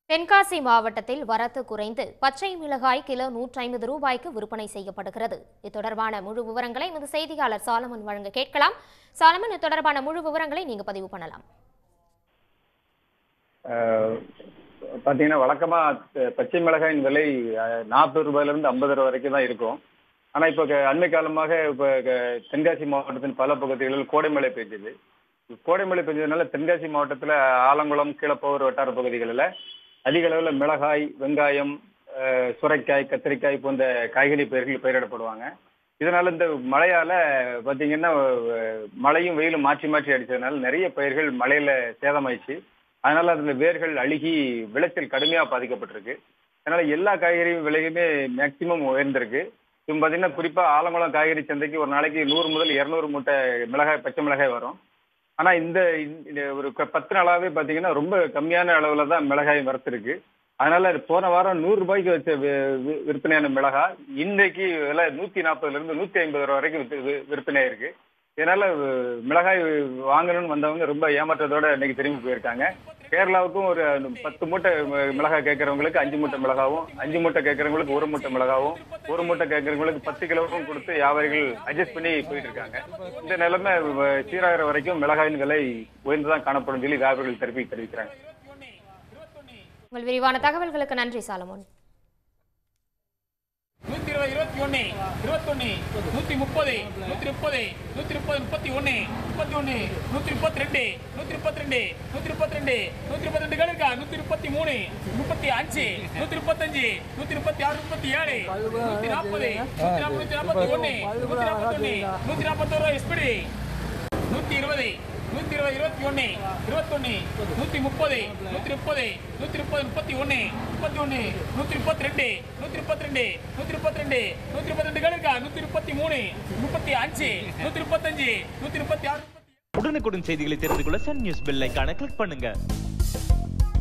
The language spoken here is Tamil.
தென்காசி மாவட்டத்தில் வரத்து குறைந்து பச்சை மிளகாய் கிலோ நூற்றி ஐம்பது ரூபாய்க்கு விற்பனை செய்யப்படுகிறது இது தொடர்பான முழு விவரங்களை எமது செய்தியாளர் சாலமன் வழங்க கேட்கலாம் சாலமன் இது தொடர்பான முழு விவரங்களை நீங்க பதிவு பண்ணலாம் அஹ் பாத்தீங்கன்னா வழக்கமா அஹ் பச்சை மிளகாயின் விலை நாற்பது ரூபாயில இருந்து ஐம்பது ரூபாய் வரைக்கும் தான் இருக்கும் ஆனா இப்போ க- அண்மை காலமாக இப்போ க- தென்காசி மாவட்டத்தின் பல பகுதிகளில் கோடை மழை பெய்ஞ்சது கோடை மழை பெஞ்சதுனால தென்காசி மாவட்டத்துல ஆலங்குளம் கீழப்போர் வட்டார பகுதிகளில் அதிக அளவில் மிளகாய் வெங்காயம் அஹ் சுரைக்காய் கத்திரிக்காய் போன்ற காய்கறி பயிர்கள் பயிரிடப்படுவாங்க இதனால இந்த மழையால பாத்தீங்கன்னா அஹ் மழையும் வெயிலும் மாற்றி மாற்றி அடிச்சதுனால நிறைய பயிர்கள் மழையில சேதமாயிடுச்சு அதனால அதுல வேர்கள் அழுகி விளைச்சல் கடுமையா பாதிக்கப்பட்டிருக்கு அதனால எல்லா காய்கறி விலையுமே மேக்சிமம் உயர்ந்திருக்கு இப்போ பாத்தீங்கன்னா குறிப்பா ஆலங்குளம் காய்கறி சந்தைக்கு ஒரு நாளைக்கு நூறு முதல் இருநூறு மூட்டை மிளகாய் பச்சை மிளகாய் வரும் ஆனா இந்த இந்த ஒரு க- பத்து நாளாவே பாத்தீங்கன்னா ரொம்ப கம்மியான அளவுல தான் மிளகாய் வரத்து இருக்கு அதனால அது போன வாரம் நூறு ரூபாய்க்கு வச்ச வி- வி- விற்பனையான மிளகாய் இன்றைக்கு விலை நூத்தி நாற்பதுல இருந்து நூத்தி ஐம்பது ரூபா வரைக்கும் வித்து- வி- விற்பனை இருக்கு இதனால அஹ், மிளகாய் வாங்கணும்னு வந்தவங்க ரொம்ப ஏமாற்றத்தோட இன்னைக்கு திரும்பி போயிருக்காங்க கேரளாவுக்கும் ஒரு பத்து மூட்டை மி- மிளகாய் கேட்கறவங்களுக்கு அஞ்சு மூட்டை மிளகாவும் அஞ்சு மூட்டை கேட்கறவங்களுக்கு ஒரு மூட்டை மிளகாவும் ஒரு மூட்டை கேட்கறவங்களுக்கு பத்து கிலோவும் கொடுத்து வியாபாரிகள் அட்ஜஸ்ட் பண்ணி போயிட்டு இருக்காங்க இந்த நிலைமை அஹ், சீராகிற வரைக்கும் மிளகாயின் விலை உயர்ந்துதான் காணப்படும் சொல்லி வியாபாரிகள் தெரிவி தெரிவிக்கிறாங்க உங்கள் விரிவான தகவல்களுக்கு நன்றி சாலமன் நூத்தி இருபது இருபத்தி ஒன்னு இருபத்தொன்னு நூத்தி முப்பது நூத்தி முப்பது நூத்தி முப்பது முப்பத்தி ஒன்னு முப்பத்தி ஒன்னு நூத்தி முப்பத்தி ரெண்டு நூத்தி முப்பத்தி ரெண்டு நூத்தி முப்பத்தி ரெண்டு நூத்தி முப்பத்தி ரெண்டு இருக்கா நூத்தி முப்பத்தி மூணு முப்பத்தி அஞ்சு நூத்தி முப்பத்தஞ்சு நூத்தி முப்பத்தி ஆறு முப்பத்தி ஏழு நூத்தி நாற்பது நூத்தி நாற்பது நூத்தி நாற்பத்தி ஒன்னு நூத்தி நாற்பத்தி ஒன்னு நூத்தி நாற்பத்தி ஒரு எஸ்பிடி நூத்தி இருபது நூத்தி இருபது இருபத்தி ஒன்னு இருபத்தொன்னு நூத்தி முப்பது நூத்தி முப்பது நூத்தி முப்பது முப்பத்தி ஒன்னு முப்பத்தி ஒன்னு நூத்தி முப்பத்தி ரெண்டு நூத்தி முப்பத்தி ரெண்டு நூத்தி முப்பத்தி ரெண்டு நூத்தி முப்பத்தி ரெண்டு இருக்கா நூத்தி முப்பத்தி மூணு முப்பத்தி அஞ்சு நூத்தி முப்பத்தஞ்சு நூத்தி முப்பத்தி ஆறு உடனுக்குடன் செய்திகளை தெரிந்து கொள்ள சன் நியூஸ் பெல் ஐகானை கிளிக் பண்ணுங்க